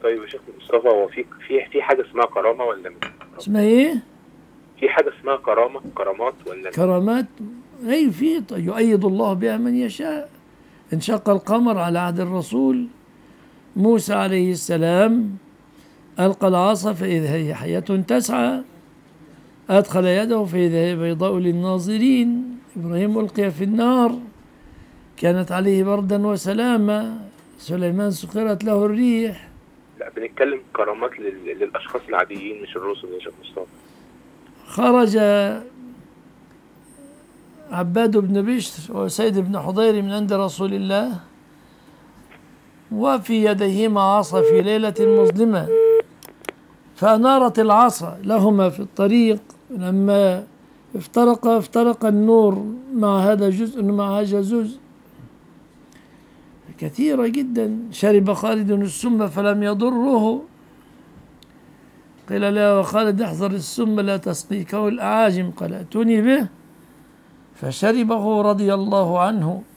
طيب يا شيخ مصطفى هو في في في حاجه اسمها كرامه ولا مش اسمها ايه؟ في حاجه اسمها كرامه كرامات ولا كرامات اي في يؤيد الله بها من يشاء انشق القمر على عهد الرسول موسى عليه السلام ألقى العصا فإذا هي حية تسعى أدخل يده فإذا هي بيضاء للناظرين إبراهيم ألقي في النار كانت عليه بردا وسلاما سليمان سخرت له الريح لا بنتكلم كرامات لل- للاشخاص العاديين مش الرسل يا شيخ مصطفى خرج عباد بن بشر وسيد بن حضير من عند رسول الله وفي يديهما عصا في ليلة مظلمة فأنارت العصا لهما في الطريق لما افترق افترق النور مع هذا جزء مع هذا جزء كثيرة جدا شرب خالد السم فلم يضره قيل له خالد احذر السم لا تسقيكه الأعاجم قال ائتوني به فشربه رضي الله عنه